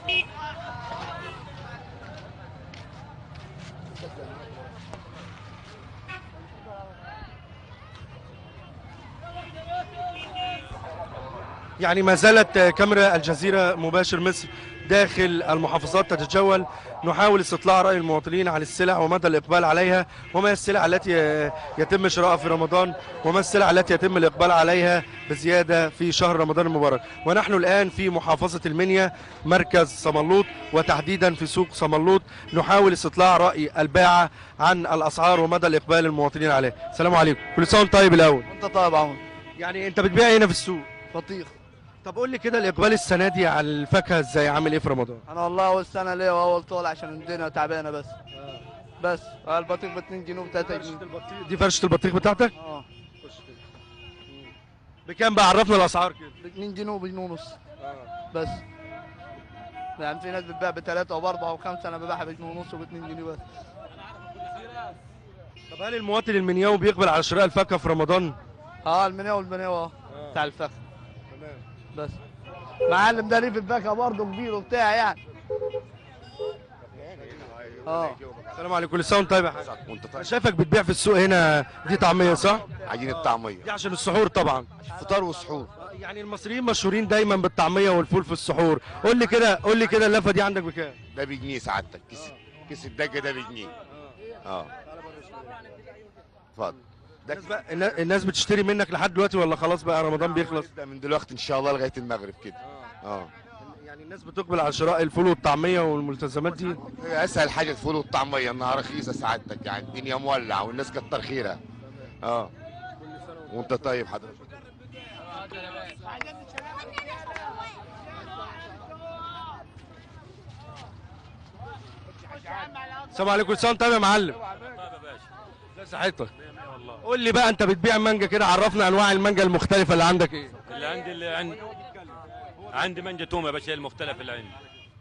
يعني ما زالت كاميرا الجزيرة مباشر مصر داخل المحافظات تتجول نحاول استطلاع رأي المواطنين عن السلع ومدى الإقبال عليها وما هي السلع التي يتم شرائها في رمضان وما السلع التي يتم الإقبال عليها بزيادة في شهر رمضان المبارك ونحن الآن في محافظة المنيا مركز صملوط وتحديدا في سوق صملوط نحاول استطلاع رأي الباعة عن الأسعار ومدى الإقبال المواطنين عليها السلام عليكم كل سنة وانت طيب الأول انت طيب يا عمر يعني انت بتبيع هنا في السوق بطيخ طب قول لي كده الاقبال السنه دي على الفاكهه ازاي عامل ايه في رمضان انا والله اول سنه ليا واول طول عشان الدنيا تعبانه بس بس البطيخ ب 2 جنيه ب 3 جنيه دي فرشه البطيخ بتاعتك اه بكام بقى عرفنا الاسعار كده ب 2 جنيه وب جنيه ونص بس يعني في ناس بتبيع بثلاثة وبأربعة وخمسة أنا ببيعها بجنيه ونص وب 2 جنيه بس طب هل المواطن المنياوي بيقبل على شراء الفاكهه في رمضان اه المنيا والمنيا اه بتاع الفخ بس معلم ده ليه في الفاكهة برضه كبير وبتاع يعني اه السلام عليكم كل سنه وانت طيب يا حاج وانت انا طيب شايفك بتبيع في السوق هنا دي طعميه صح عجين الطعميه دي عشان السحور طبعا فطار وسحور يعني المصريين مشهورين دايما بالطعميه والفول في السحور قول لي كده قول لي كده اللفه دي عندك بكام ده بجنيه سعادتك كيس كيس الدجه ده بجنيه اه اتفضل ده الناس بقى النا- الناس بتشتري منك لحد دلوقتي ولا خلاص بقى رمضان بيخلص ده من دلوقتي ان شاء الله لغايه المغرب كده اه يعني الناس بتقبل على شراء الفول والطعميه والملتزمات دي هي اسهل حاجه الفول والطعميه النهار رخيصه سعادتك يعني الدنيا مولعه والناس كتر خيرها اه وانت طيب حضرتك السلام عليكم كل سنه وانت طيب يا معلم ازي صحتك قول لي بقى انت بتبيع مانجا كده عرفنا انواع المانجا المختلفه اللي عندك ايه اللي عندي اللي عندي عندي مانجا تومي يا باشا المختلف اللي عندي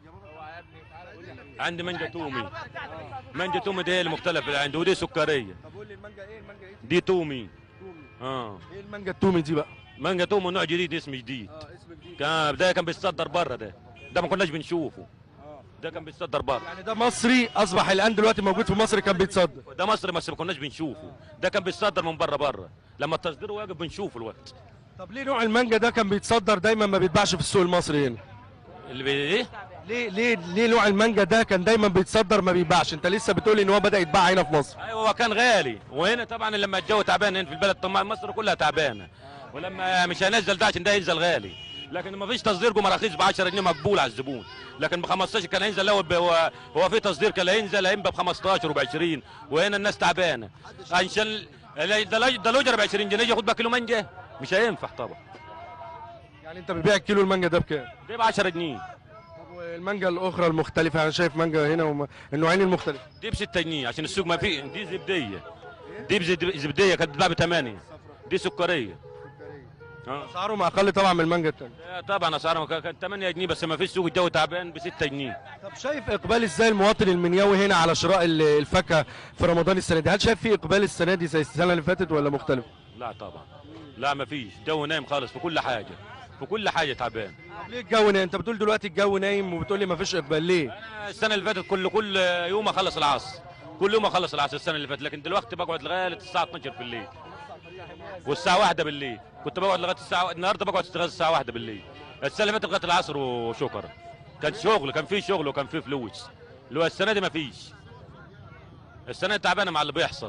عندي مانجا تومي مانجا تومي دي هي المختلف اللي عندي ودي سكريه طب قول لي المانجا ايه المانجا ايه دي تومي اه ايه المانجا التومي دي بقى مانجا تومي نوع جديد اسم جديد اه اسم جديد كان ده كان بيتصدر بره ده ده ما كناش بنشوفه ده كان بيتصدر بره يعني ده مصري اصبح الان دلوقتي موجود في مصر كان بيتصدر ده مصري بس ما كناش بنشوفه ده كان بيتصدر من بره بره لما التصدير واقف بنشوفه الوقت طب ليه نوع المانجا ده كان بيتصدر دايما ما بيتباعش في السوق المصري هنا اللي بي ايه ليه ليه ليه نوع المانجا ده كان دايما بيتصدر ما بيتباعش انت لسه بتقولي ان هو بدا يتباع هنا في مصر ايوه هو كان غالي وهنا طبعا لما الجو تعبان هنا في البلد طبعا مصر كلها تعبانه ولما مش هنزل ده عشان ده ينزل غالي لكن ما فيش تصدير جمعه رخيص ب 10 جنيه مقبول على الزبون لكن ب 15 كان هينزل لو ب- هو هو في تصدير كان هينزل هينبقى ب 15 وب 20 وهنا الناس تعبانه عشان ال- ده لو- ده لو جرب 20 جنيه ياخد بقى كيلو مانجا مش هينفع طبعا يعني انت بتبيع الكيلو المانجا ده بكام ده ب 10 جنيه طب والمانجا الاخرى المختلفه انا شايف مانجا هنا وما... النوعين المختلفين دي ب 6 جنيه عشان السوق ما فيه دي زبديه دي بزد- زبديه كانت بتتباع ب 8 دي سكريه اه اسعارهم اقل طبعا من المانجا الثانيه آه، طبعا اسعارها كان- كانت 8 جنيه بس ما فيش سوق الجو تعبان ب 6 جنيه طب شايف اقبال ازاي المواطن المنياوي هنا على شراء ال- الفاكهه في رمضان السنه دي هل شايف في اقبال السنه دي زي السنه اللي فاتت ولا مختلف لا طبعا لا ما فيش جو نايم خالص في كل حاجه في كل حاجه تعبان طب ليه الجو نايم انت بتقول دلوقتي الجو نايم وبتقول لي ما فيش اقبال ليه انا السنه اللي فاتت كل كل يوم اخلص العصر كل يوم اخلص العصر السنه اللي فاتت لكن دلوقتي بقعد لغايه الساعه 12 بالليل والساعه 1 بالليل كنت بقعد لغايه الساعه النهارده بقعد لغايه الساعه 1 بالليل السنه اللي فاتت لغايه العصر وشكرا كان شغل كان في شغل وكان في فلوس اللي هو السنه دي ما فيش السنه دي تعبانه مع اللي بيحصل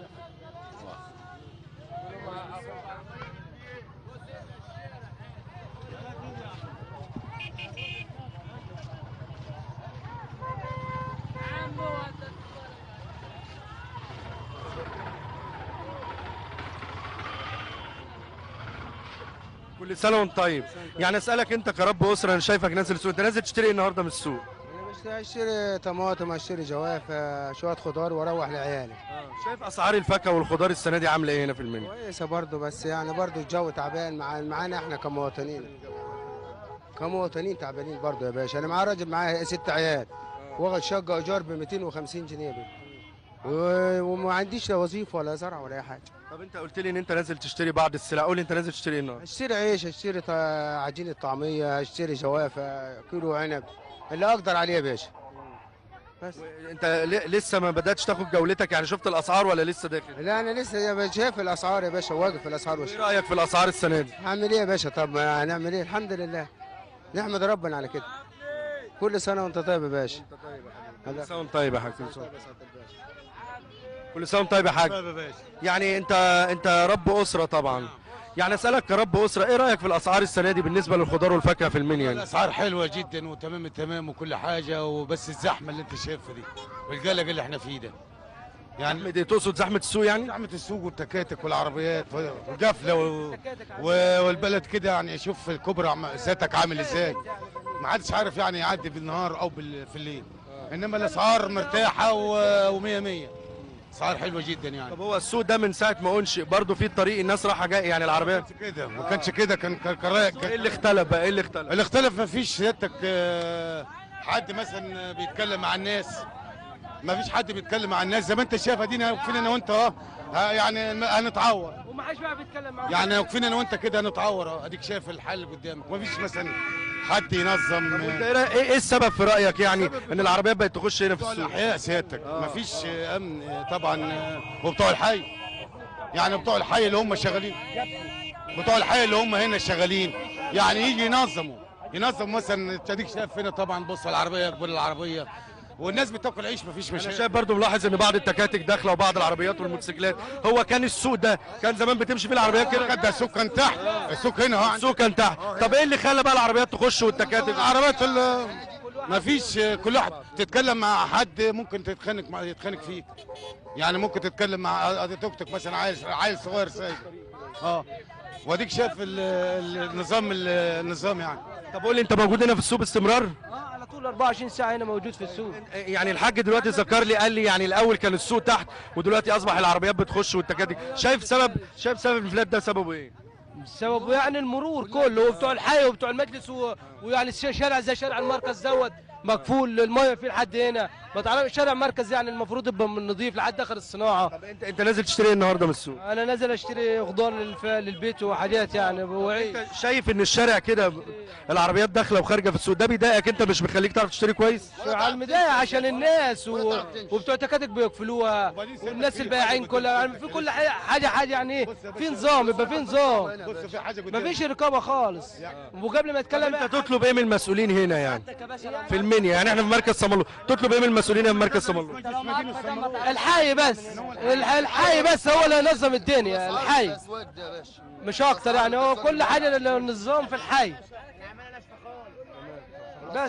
كل سنه وانت طيب يعني اسالك انت كرب اسره انا شايفك نازل السوق انت نازل تشتري ايه النهارده من السوق انا بشتري اشتري طماطم اشتري جوافه شويه خضار واروح لعيالي شايف اسعار الفاكهه والخضار السنه دي عامله ايه هنا في المنيا كويسه برضه بس يعني برضه الجو تعبان مع معانا احنا كمواطنين كمواطنين تعبانين برضه يا باشا انا معايا راجل معاه ست عيال واخد شقه ايجار ب 250 جنيه بي. و- وما عنديش لا وظيفه ولا زرع ولا اي حاجه طب انت قلت لي ان انت نازل تشتري بعض السلع قول لي انت نازل تشتري ايه النهارده اشتري عيش اشتري ط- عجينه طعميه اشتري جوافه كيلو عنب اللي اقدر عليه يا باشا بس انت ل- لسه ما بداتش تاخد جولتك يعني شفت الاسعار ولا لسه داخل لا انا لسه يا باشا شايف الاسعار يا باشا واقف في الاسعار وش ايه رايك في الاسعار السنه دي هعمل ايه يا باشا طب ما هنعمل ايه الحمد لله نحمد ربنا على كده كل سنه وانت طيب يا باشا كل سنه وانت طيب يا حاج كل سنه كل سنه وانت طيب يا حاج يعني انت انت رب اسره طبعا يعني اسالك كرب اسره ايه رايك في الاسعار السنه دي بالنسبه للخضار والفاكهه في المنيا يعني؟ الاسعار حلوه جدا وتمام التمام وكل حاجه وبس الزحمه اللي انت شايفها دي والقلق اللي احنا فيه ده يعني زحمه ايه تقصد زحمه السوق يعني زحمه السوق والتكاتك والعربيات وقافله و... و... والبلد كده يعني شوف الكبرى عم- ذاتك عامل ازاي ما حدش عارف يعني يعدي بالنهار او بال... في الليل انما الاسعار مرتاحه و... ومية مية اسعار حلوه جدا يعني طب هو السوق ده من ساعه ما انشئ برضه في الطريق الناس رايحه جايه يعني ما العربيات كانش كده ما كانش كده كان كان كان- ايه اللي اختلف بقى ايه اللي اختلف اللي اختلف ما فيش سيادتك آه، حد مثلا بيتكلم مع الناس ما فيش حد بيتكلم مع الناس زي ما انت شايف ادينا واقفين انا وانت اه ها، يعني الم- هنتعور وما حدش بقى بيتكلم معاه يعني واقفين انا وانت كده هنتعور اه اديك شايف الحل قدامك ما فيش مثلا حد ينظم انت آه، ايه رأي- ايه إيه السبب في رايك يعني ان العربيات بقت تخش هنا في بتوع السوق الاحياء سيادتك ما فيش آه، امن آه، طبعا آه، وبتوع الحي يعني بتوع الحي اللي هم شغالين بتوع الحي اللي هم هنا شغالين يعني يجي ينظموا ينظم مثلا انت اديك شايف هنا طبعا بص العربيه قبل العربيه والناس بتاكل عيش مفيش انا مشاكل شايف برضه ملاحظ ان بعض التكاتك داخله وبعض العربيات والموتوسيكلات هو كان السوق ده كان زمان بتمشي فيه العربيات كده ده السوق كان تحت السوق هنا اه السوق كان تحت طب ايه اللي خلى بقى العربيات تخش والتكاتك العربيات ال- مفيش كل واحد تتكلم مع حد ممكن تتخانق مع يتخانق فيك يعني ممكن تتكلم مع توك توك مثلا عيل عيل صغير سايق اه واديك شايف ال- ال- النظام ال- النظام يعني طب قول لي انت موجود هنا في السوق باستمرار اه على طول 24 ساعه هنا موجود في السوق يعني الحاج دلوقتي ذكر لي قال لي يعني الاول كان السوق تحت ودلوقتي اصبح العربيات بتخش والتكاتك شايف سبب شايف سبب الانفلات ده سببه ايه سببه يعني المرور كله وبتوع الحي وبتوع المجلس و... ويعني الش- شارع زي شارع المركز دوت مقفول الميه فيه لحد هنا ما تعرفش شارع المركز يعني المفروض يبقى من نظيف لحد اخر الصناعه طب انت انت نازل تشتري ايه النهارده من السوق انا نازل اشتري خضار للف... للبيت وحاجات يعني وعيش انت شايف ان الشارع كده العربيات داخله وخارجه في السوق ده بيضايقك انت مش بيخليك تعرف تشتري كويس على المضايق عشان الناس و... وبتوع تكاتك بيقفلوها والناس البائعين كلها يعني في كل حاجه حاجه حاجه يعني ايه في نظام يبقى في نظام بص في حاجه ما قدامك. فيش رقابه خالص وقبل ما يتكلم انت تطلب ايه من المسؤولين هنا يعني في المنيا يعني احنا في مركز صمالوط تطلب ايه من المسؤولين هنا في مركز صمالوط الحي بس الح- الحي بس هو اللي ينظم الدنيا الحي مش اكتر يعني هو كل حاجه النظام في الحي بس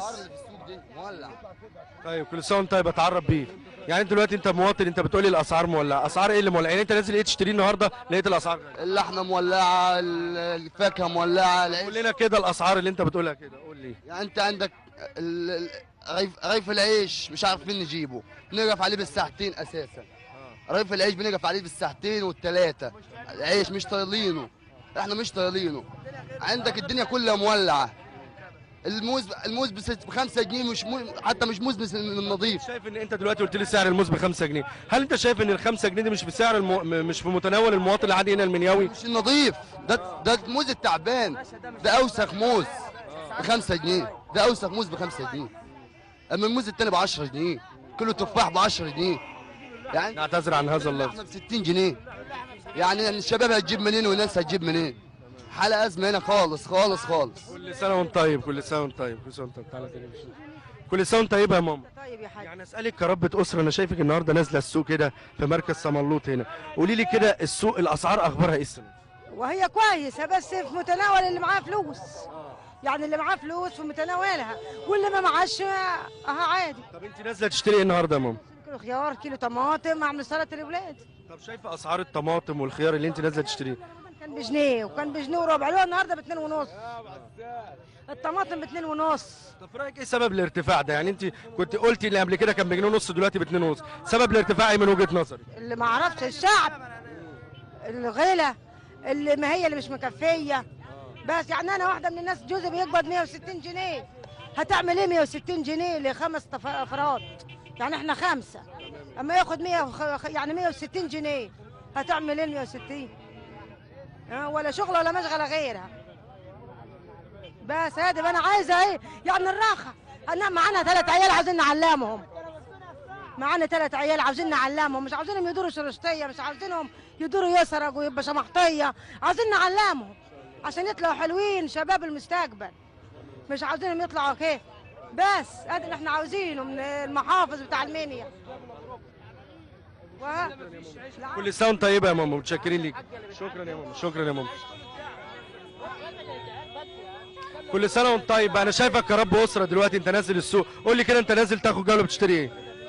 طيب كل سنه وانت طيب اتعرف بيه يعني انت دلوقتي انت مواطن انت بتقولي الاسعار مولعه اسعار ايه اللي مولعه يعني انت نازل ايه تشتريه النهارده لقيت الاسعار غالية. اللحمه مولعه ال- الفاكهه مولعه العيش قول لنا كده الاسعار اللي انت بتقولها كده قول لي يعني انت عندك ال- ال- رغيف رغيف العيش مش عارفين نجيبه بنقف عليه بالساعتين اساسا رغيف العيش بنقف عليه بالساعتين والثلاثه العيش مش طايلينه احنا مش طايلينه عندك الدنيا كلها مولعه الموز الموز ب 5 جنيه مش مو حتى مش موز من النظيف شايف ان انت دلوقتي قلت لي سعر الموز ب 5 جنيه هل انت شايف ان ال 5 جنيه دي مش في سعر المو... م- مش في متناول المواطن العادي هنا المنياوي مش النظيف ده ده الموز التعبان ده اوسخ موز ب 5 جنيه ده اوسخ موز ب 5 جنيه اما الموز التاني ب 10 جنيه كيلو تفاح ب 10 جنيه يعني نعتذر عن هذا اللفظ احنا ب 60 جنيه يعني الشباب هتجيب منين والناس هتجيب منين حالة أزمة هنا خالص خالص خالص كل سنه وانت طيب كل سنه وانت طيب كل سنه وانت طيب تعالى تاني نشوف. كل سنه وانت طيب يا ماما طيب يا حاج يعني اسالك كربة اسره انا شايفك النهارده نازله السوق كده في مركز صملوط هنا قولي لي كده السوق الاسعار اخبارها ايه السنه دي؟ وهي كويسه بس في متناول اللي معاه فلوس يعني اللي معاه فلوس في متناولها واللي ما معاش اه عادي طب انت نازله تشتري ايه النهارده يا ماما كيلو خيار كيلو طماطم اعمل سلطه الاولاد طب شايفه اسعار الطماطم والخيار اللي انت نازله تشتريه كان بجنيه وكان بجنيه وربع اللي هو النهارده باتنين ونص الطماطم باتنين ونص طب في رايك ايه سبب الارتفاع ده يعني انت كنت قلتي اللي قبل كده كان بجنيه ونص دلوقتي باتنين ونص سبب الارتفاع ايه من وجهه نظرك اللي ما عرفش الشعب الغلا اللي ما هي اللي مش مكفيه بس يعني انا واحده من الناس جوزي بيقبض 160 جنيه هتعمل ايه 160 جنيه لخمس تف- افراد يعني احنا خمسه اما ياخد 100 وخ- يعني 160 جنيه هتعمل ايه 160 ها ولا شغله ولا مشغله غيرها بس هادي انا عايزه ايه يعني الراحه أنا معانا ثلاث عيال عاوزين نعلمهم معانا ثلاث عيال عاوزين نعلمهم مش عاوزينهم يدوروا شرشتيه مش عاوزينهم يدوروا يسرق ويبقى شمحطيه عاوزين نعلمهم عشان يطلعوا حلوين شباب المستقبل مش عاوزينهم يطلعوا كده بس هذا اللي احنا عاوزينه من المحافظ بتاع المنيا و... كل سنه وانت طيبه يا ماما متشكرين ليك شكرا يا ماما شكرا يا ماما كل سنه وانت طيب انا شايفك كرب اسره دلوقتي انت نازل السوق قول لي كده انت نازل تاخد جوله بتشتري ايه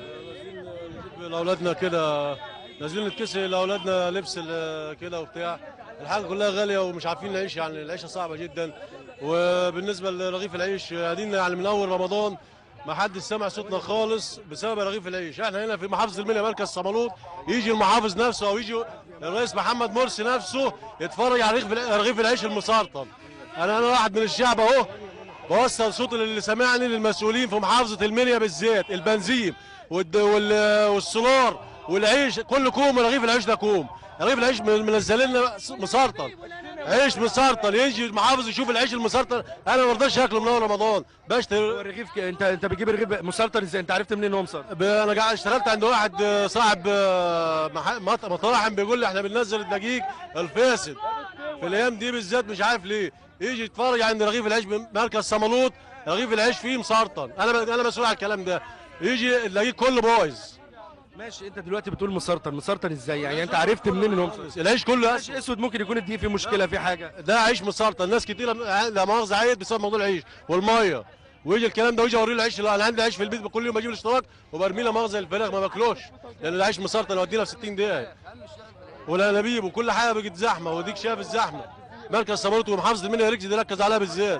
لاولادنا كده نازلين نتكسي لاولادنا لبس ال- كده وبتاع الحاجه كلها غاليه ومش عارفين نعيش يعني العيشه صعبه جدا وبالنسبه لرغيف العيش قاعدين يعني من اول رمضان ما حدش سمع صوتنا خالص بسبب رغيف العيش احنا هنا في محافظه المنيا مركز صمالوط يجي المحافظ نفسه او يجي الرئيس محمد مرسي نفسه يتفرج على رغيف رغيف العيش المسرطن انا انا واحد من الشعب اهو بوصل صوت اللي سامعني للمسؤولين في محافظه المنيا بالذات البنزين والد- وال- والسولار والعيش كل كوم رغيف العيش ده كوم رغيف العيش من- منزل لنا مسرطن عيش مسرطن يجي المحافظ يشوف العيش المسرطن انا ما برضاش اكله من اول رمضان بشتري الرغيف ك- انت انت بتجيب الرغيف مسرطن ازاي انت عرفت منين ان هو مسرطن ب- انا قاعد اشتغلت عند واحد آه، صاحب آه، مح- مط- مطاعم بيقول لي احنا بننزل الدقيق الفاسد في الايام دي بالذات مش عارف ليه يجي يتفرج عند رغيف العيش بمركز صمالوط رغيف العيش فيه مسرطن انا ب- انا مسؤول على الكلام ده يجي الدقيق كله بايظ ماشي انت دلوقتي بتقول مسرطن مسرطن ازاي يعني انت عرفت منين ان هو مسرطن العيش كله عيش اسود ممكن يكون الدقيق فيه مشكله في حاجه ده عيش مسرطن ناس كتير لا مؤاخذه عيط بسبب موضوع العيش والميه ويجي الكلام ده ويجي اوري له العيش اللي انا عندي عيش في البيت كل يوم اجيب الاشتراك وبرمي له مؤاخذه الفراخ ما باكلوش لان العيش مسرطن يودينا في 60 دقيقه والانابيب وكل حاجه بقت زحمه وديك شايف الزحمه مركز صمالوط ومحافظه المنيا ركز دي ركز عليها بالذات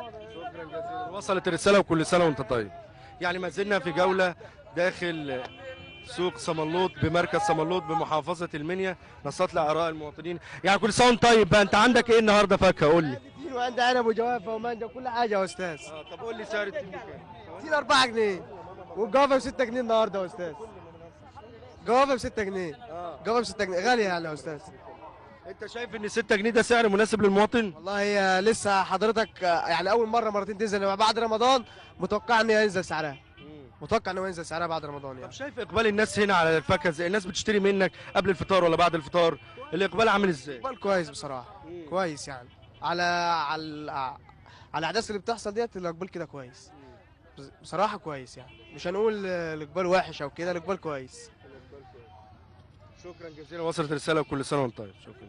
وصلت الرساله وكل سنه وانت طيب يعني ما زلنا في جوله داخل سوق صملوط بمركز صملوط بمحافظه المنيا نستطلع اراء المواطنين يعني كل سنه وانت طيب بقى انت عندك ايه النهارده فاكهه قول لي وعندي عنب وجوافه ومانجا وكل حاجه يا استاذ طب قول لي سعر التين بكام تين 4 جنيه والجوافه ب 6 جنيه النهارده يا استاذ جوافه ب 6 جنيه جوافه ب 6 جنيه غاليه يعني يا استاذ انت شايف ان 6 جنيه ده سعر مناسب للمواطن والله هي لسه حضرتك آه، يعني اول مره مرتين تنزل بعد رمضان متوقع ان هي ينزل سعرها متوقع ان هو ينزل سعرها بعد رمضان طب يعني شايف اقبال الناس هنا على الفاكهه ازاي الناس بتشتري منك قبل الفطار ولا بعد الفطار الاقبال عامل ازاي اقبال كويس بصراحه كويس يعني على على على الاحداث اللي بتحصل ديت الاقبال كده كويس بص- بصراحه كويس يعني مش هنقول آه، الاقبال وحش او كده الاقبال كويس شكرا جزيلا وصلت الرساله وكل سنه وانت طيب شكرا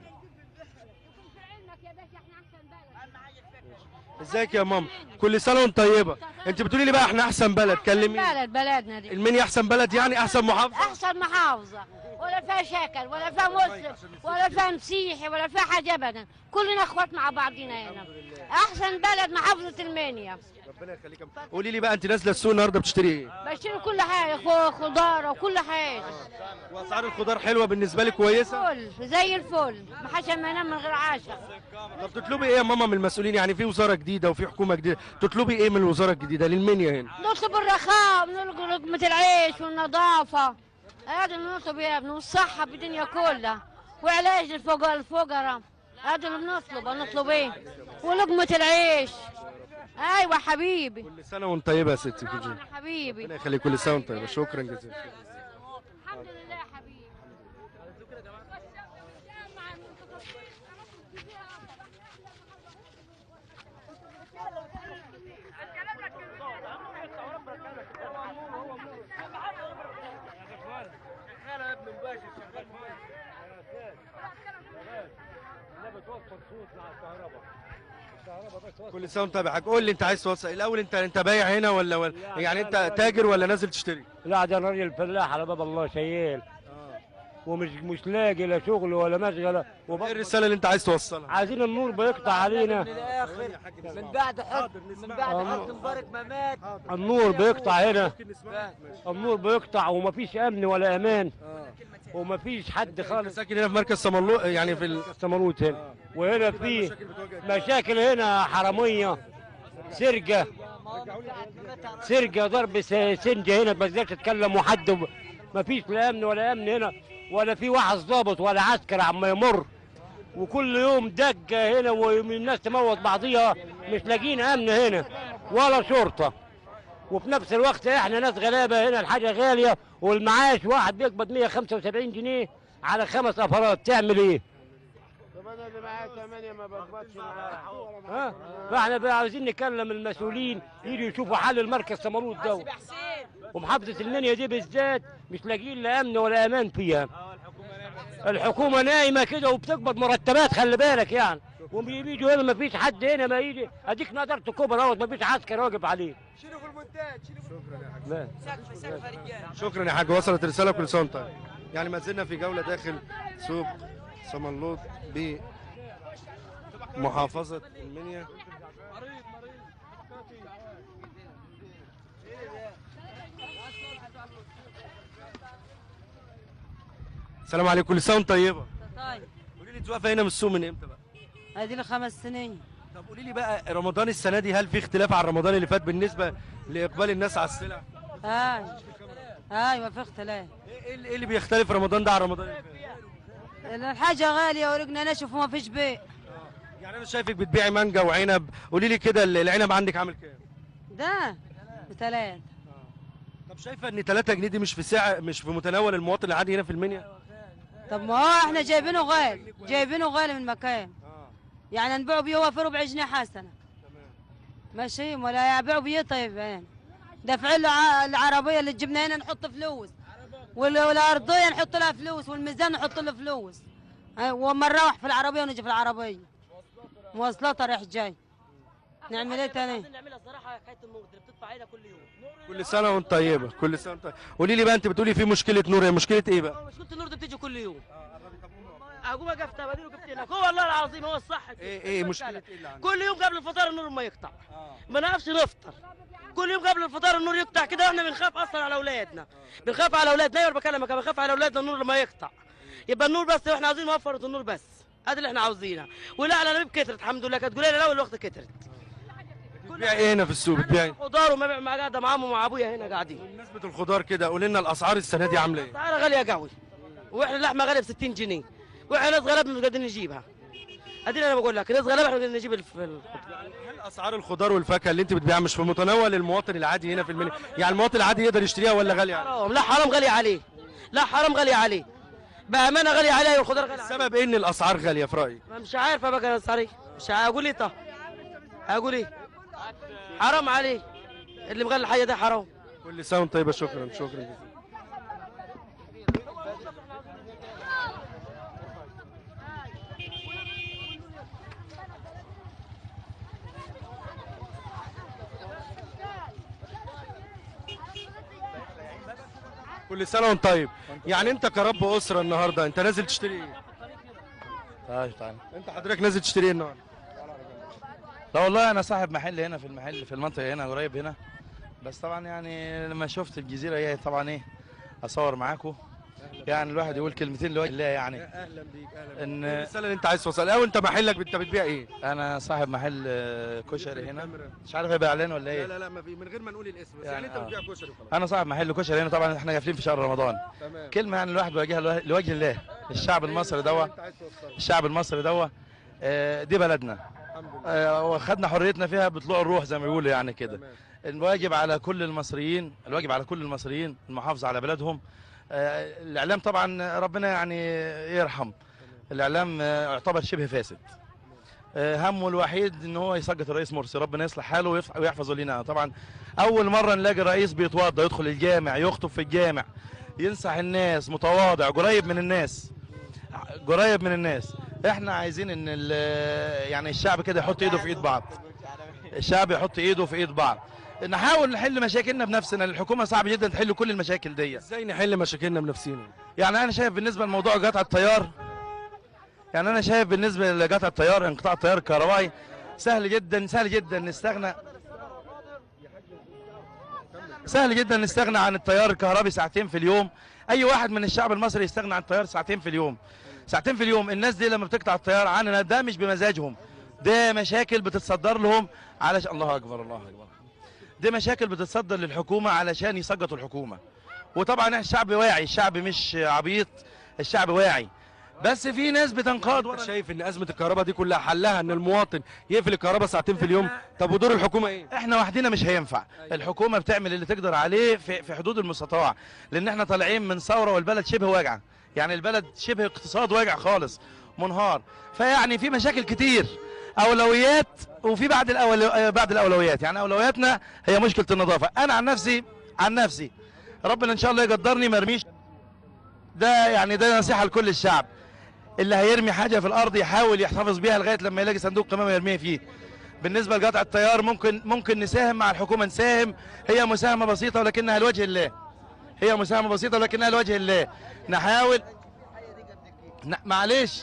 ازيك يا ماما كل سنه وانت طيبه انت بتقولي لي بقى احنا احسن بلد كلميني بلد بلدنا دي المنيا احسن بلد يعني احسن محافظه احسن محافظه ولا فيها شكل ولا فيها مسلم ولا فيها مسيحي ولا فيها حاجه ابدا كلنا اخوات مع بعضينا هنا احسن بلد محافظه المنيا ربنا يخليك يا ماما. قولي لي بقى انت نازله السوق النهارده بتشتري ايه بشتري كل حاجه خو- خضار وكل حاجه واسعار الخضار حلوه بالنسبه لك كويسه فل زي الفل ما حدش ما ينام من غير عشاء طب تطلبي ايه يا ماما من المسؤولين يعني في وزاره جديده وفي حكومه جديده تطلبي ايه من الوزاره الجديده للمنيا هنا نطلب الرخاء ونطلب لقمه العيش والنظافه هذا اللي نطلب يا ابني والصحه بالدنيا كلها وعلاج الفقراء الفقراء هذا اللي بنطلبه نطلب ايه ولقمه العيش ايوه حبيبي كل سنه وانت طيبه يا ستي كل طبعا يا حبيبي ربنا يخليك كل سنه وانت طيبه شكرا جزيلا الحمد لله يا حبيبي كل سنه وانت طيب يا حاج قول لي انت عايز توصل الاول انت انت بايع هنا ولا, ولا يعني انت تاجر ولا نازل تشتري لا ده انا راجل فلاح على باب الله شيال ومش مش لاقي لا شغل ولا مشغله ايه الرساله اللي انت عايز توصلها عايزين النور بيقطع علينا من بعد حط من بعد حط مبارك ما مات النور بيقطع هنا النور بيقطع ومفيش امن ولا امان ومفيش حد خالص ساكن هنا في مركز سمرلو يعني في ال... سمروت هنا وهنا في مشاكل هنا حراميه سرقه سرقه ضرب س- سنجه هنا ما تقدرش تتكلم وحد ما فيش لا امن ولا امن هنا ولا في واحد ضابط ولا عسكر عم يمر وكل يوم دقه هنا والناس تموت بعضيها مش لاقيين امن هنا ولا شرطه وفي نفس الوقت احنا ناس غلابه هنا الحاجه غاليه والمعاش واحد بيقبض 175 جنيه على خمس افراد تعمل ايه؟ طب انا اللي معايا ثمانية ما بقبضش معاه ها؟ فاحنا بقى عاوزين نكلم المسؤولين يجوا يشوفوا حل المركز سمرود ده ومحافظه المنيا دي بالذات مش لاقيين لا امن ولا امان فيها الحكومه نايمه كده وبتقبض مرتبات خلي بالك يعني وبيجوا هنا ما فيش حد هنا ما يجي اديك نظرة كوبر اهوت ما فيش عسكر واقف عليه شيلوا في المونتاج شيلوا في لا. سقف سقف يا رجاله شكرا يا حاج وصلت الرساله كل سنه وأنت طيب يعني ما زلنا في جوله داخل سوق سمنلوط بمحافظه المنيا السلام عليكم كل سنه وأنت طيبه طيب قولي لي انت واقفه هنا من السوق من امتى بقى ادي لي خمس سنين طب قولي لي بقى رمضان السنه دي هل في اختلاف عن رمضان اللي فات بالنسبه لاقبال الناس على السلع هاي هاي ما في اختلاف ايه اللي- إيه اللي بيختلف رمضان ده عن رمضان اللي فات الحاجة غالية ورقنا نشف وما فيش بيع يعني انا شايفك بتبيعي مانجا وعنب قولي لي كده العنب عندك عامل كام ده بثلاث طب شايفه ان 3 جنيه دي مش في سعر مش في متناول المواطن العادي هنا في المنيا طب ما هو احنا جايبينه غالي جايبينه غالي من مكان يعني نبيعه بيه هو في ربع جنيه حسنة ماشي ولا يبيعوا بيه طيب يعني دافع له ع- العربية اللي جبنا هنا نحط فلوس وال- والأرضية نحط لها فلوس والميزان نحط له فلوس ها، وما نروح في العربية ونجي في العربية مواصلات رايح جاي نعمل ايه تاني؟ نعملها صراحه حكايه النور دي بتدفع علينا كل يوم كل سنه وانت طيبه كل سنه وانت طيبة. قولي لي بقى انت بتقولي في مشكله نور هي مشكله ايه بقى مشكله النور دي بتيجي كل يوم اقوم اقف تباديل وقفت هناك هو والله العظيم هو الصح كده. ايه ايه بس مشكله أنا. ايه اللي عندك كل يوم قبل الفطار النور ما يقطع ما نعرفش نفطر كل يوم قبل الفطار النور يقطع كده واحنا بنخاف اصلا على اولادنا بنخاف على اولادنا ايوه بكلمك أنا بنخاف على اولادنا النور لما يقطع يبقى النور بس واحنا عاوزين نوفر النور بس هذا اللي احنا عاوزينها ولا على نبي كترت الحمد لله كانت تقول لنا الاول الوقت كترت بتبيعي ايه هنا في السوق بتبيعي خضار وما بيع- مع قاعده معاهم ومع ابويا هنا قاعدين بمناسبه الخضار كده قولي لنا الاسعار السنه دي عامله ايه اسعارها غاليه قوي واحنا اللحمه غاليه ب 60 جنيه واحنا ناس غلابه مش قادرين نجيبها ادينا انا بقول لك ناس غلابه احنا مش قادرين نجيب الف... ال- هل اسعار الخضار والفاكهه اللي انت بتبيعها مش في متناول المواطن العادي هنا في المنيا يعني المواطن العادي يقدر يشتريها ولا غاليه عليه حرام لا حرام غالي عليه لا حرام غالي عليه بامانه غالي عليه والخضار غالي عليه السبب ايه ان الاسعار غاليه في رايك ما مش عارفه بقى انا صريح مش عارف اقول ايه طه اقول ايه حرام عليه اللي مغلي الحيه ده حرام كل سنه وانت طيبه شكرا شكرا جزيلا كل سنه وانت طيب يعني انت كرب اسره النهارده انت نازل تشتري ايه طيب طيب انت حضرتك نازل تشتري ايه النهارده لا والله انا صاحب محل هنا في المحل في المنطقه هنا قريب هنا بس طبعا يعني لما شفت الجزيره هي طبعا ايه اصور معاكم يعني الواحد يقول كلمتين لوجه الله يعني اهلا بيك اهلا ان الرساله اللي انت عايز توصلها او انت محلك انت بتبيع ايه انا صاحب محل آه، كشري هنا مش عارف هيبقى اعلان ولا ايه لا لا لا ما في من غير ما نقول الاسم بس يعني يعني انت آه. بتبيع كشري وخلاص انا صاحب محل كشري هنا طبعا احنا قافلين في شهر رمضان تمام كلمه يعني الواحد بيواجهها لوجه- لوجه الله الشعب المصري دوا انت عايز توصلها الشعب المصري دوا آه، دي بلدنا الحمد لله آه، واخدنا حريتنا فيها بطلوع الروح زي ما بيقولوا يعني كده تمام. الواجب على كل المصريين الواجب على كل المصريين المحافظة على بلدهم آه، الإعلام طبعا ربنا يعني يرحم الإعلام آه، يعتبر شبه فاسد آه، همه الوحيد ان هو يسقط الرئيس مرسي ربنا يصلح حاله ويف- ويحفظه لنا طبعا اول مره نلاقي رئيس بيتوضى يدخل الجامع يخطب في الجامع ينصح الناس متواضع قريب من الناس قريب من الناس احنا عايزين ان ال- يعني الشعب كده يحط ايده في ايد بعض الشعب يحط ايده في ايد بعض نحاول نحل مشاكلنا بنفسنا الحكومه صعب جدا تحل كل المشاكل دي ازاي نحل مشاكلنا بنفسنا يعني انا شايف بالنسبه لموضوع قطع التيار يعني انا شايف بالنسبه لقطع التيار انقطاع التيار الكهربائي سهل جدا سهل جدا نستغنى سهل جدا نستغنى عن التيار الكهربي ساعتين في اليوم اي واحد من الشعب المصري يستغنى عن التيار ساعتين في اليوم ساعتين في اليوم الناس دي لما بتقطع التيار عننا ده مش بمزاجهم ده مشاكل بتتصدر لهم علشان الله اكبر الله اكبر دي مشاكل بتتصدر للحكومه علشان يسقطوا الحكومه وطبعا الشعب واعي الشعب مش عبيط الشعب واعي بس في ناس بتنقاد انت شايف ان ازمه الكهرباء دي كلها حلها ان المواطن يقفل الكهرباء ساعتين في اليوم طب ودور الحكومه ايه احنا وحدنا مش هينفع الحكومه بتعمل اللي تقدر عليه في في حدود المستطاع لان احنا طالعين من ثوره والبلد شبه واجعه يعني البلد شبه اقتصاد واجع خالص منهار فيعني في مشاكل كتير اولويات وفي بعد الأولو... بعد الاولويات يعني اولوياتنا هي مشكله النظافه انا عن نفسي عن نفسي ربنا ان شاء الله يقدرني ما ارميش ده يعني ده نصيحه لكل الشعب اللي هيرمي حاجه في الارض يحاول يحتفظ بيها لغايه لما يلاقي صندوق قمامه يرميها فيه بالنسبه لقطع التيار ممكن ممكن نساهم مع الحكومه نساهم هي مساهمه بسيطه ولكنها لوجه الله هي مساهمه بسيطه ولكنها لوجه الله نحاول ن- معلش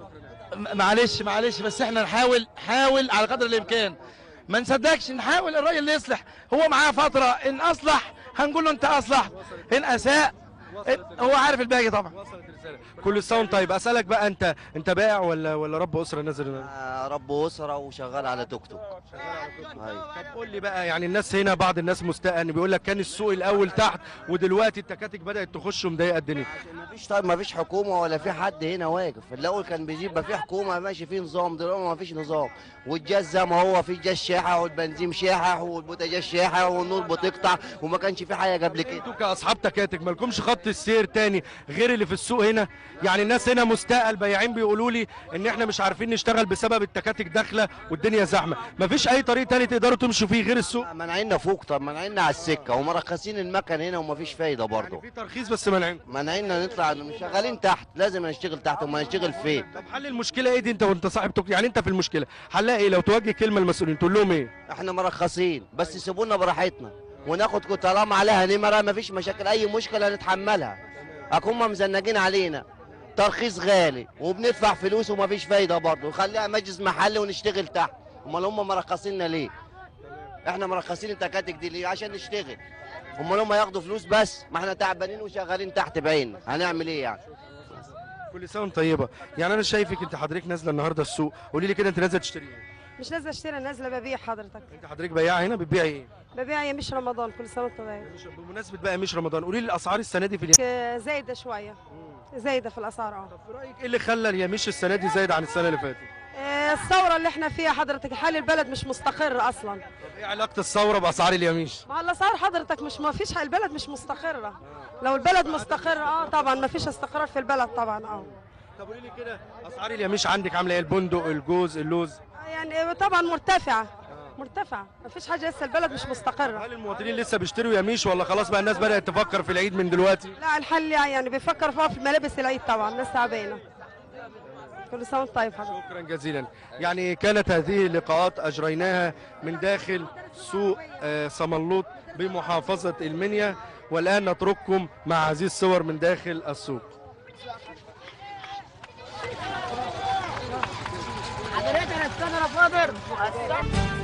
م- معلش معلش بس احنا نحاول حاول على قدر الامكان ما نصدقش نحاول الراجل اللي يصلح هو معاه فتره ان اصلح هنقول له انت اصلح ان اساء هو عارف الباقي طبعا كل سنه وانت طيب اسالك بقى انت انت بائع ولا ولا رب اسره نازل هنا؟ آه، رب اسره وشغال على توك توك أيوة. طب قول لي بقى يعني الناس هنا بعض الناس مستاء ان بيقول لك كان السوق الاول تحت ودلوقتي التكاتك بدات تخش ومضايقه الدنيا مفيش طيب مفيش حكومه ولا في حد هنا واقف الاول كان بيجيب ما في حكومه ماشي في نظام دلوقتي ما فيش نظام والجاز زي ما هو في جاز شاحه والبنزين شاحه والبوتاجاز شاحه والنور بتقطع وما كانش في حاجه قبل كده انتوا كاصحاب تكاتك مالكمش خط السير تاني غير اللي في السوق هنا يعني الناس هنا مستاء البياعين بيقولوا لي ان احنا مش عارفين نشتغل بسبب التكاتك داخله والدنيا زحمه مفيش اي طريق تاني تقدروا تمشوا فيه غير السوق منعنا فوق طب منعنا على السكه ومرخصين المكن هنا ومفيش فايده برضه في ترخيص بس منعين منعنا نطلع مش شغالين تحت لازم نشتغل تحت وما نشتغل فين طب حل المشكله ايه دي انت وانت صاحب توك يعني انت في المشكله حلها ايه لو توجه كلمه للمسؤولين تقول لهم ايه احنا مرخصين بس سيبونا براحتنا وناخد طالما عليها نمره مفيش مشاكل اي مشكله نتحملها اكون ما مزنقين علينا ترخيص غالي وبندفع فلوس ومفيش فايده برضه خليها مجلس محلي ونشتغل تحت امال هم مرخصيننا ليه احنا مرخصين التكاتك دي ليه عشان نشتغل امال هم ياخدوا فلوس بس ما احنا تعبانين وشغالين تحت بعيننا هنعمل ايه يعني كل سنه وانت طيبه يعني انا شايفك انت حضرتك نازله النهارده السوق قولي لي كده انت نازله تشتري ايه مش نازله اشتري أنا نازله ببيع حضرتك انت حضرتك بياعه هنا بتبيعي ايه ببيع يا مش رمضان كل سنه وانت طيب بمناسبه بقى مش رمضان قولي لي الاسعار السنه دي في اليوم ك- زايده شويه زايده في الاسعار اه ايه اللي خلى اليميش السنه دي زايد عن السنه اللي فاتت آه، الثوره اللي احنا فيها حضرتك حال البلد مش مستقر اصلا ايه علاقه الثوره باسعار اليميش مع الاسعار حضرتك مش ما فيش البلد مش مستقره لو البلد مستقر اه طبعا ما فيش استقرار في البلد طبعا اه طب قولي لي كده اسعار اليميش عندك عامله ايه البندق الجوز اللوز يعني طبعا مرتفعه مرتفعه ما فيش حاجه لسه البلد مش مستقره هل المواطنين لسه بيشتروا يميش ولا خلاص بقى الناس بدات تفكر في العيد من دلوقتي لا الحل يعني بيفكر فيها في ملابس العيد طبعا لسه عبينا كل سنه وانت طيب حضرتك شكرا جزيلا يعني كانت هذه اللقاءات اجريناها من داخل سوق آه، صمنلوط بمحافظه المنيا والان نترككم مع هذه الصور من داخل السوق حضرتك انا استنى يا فاضل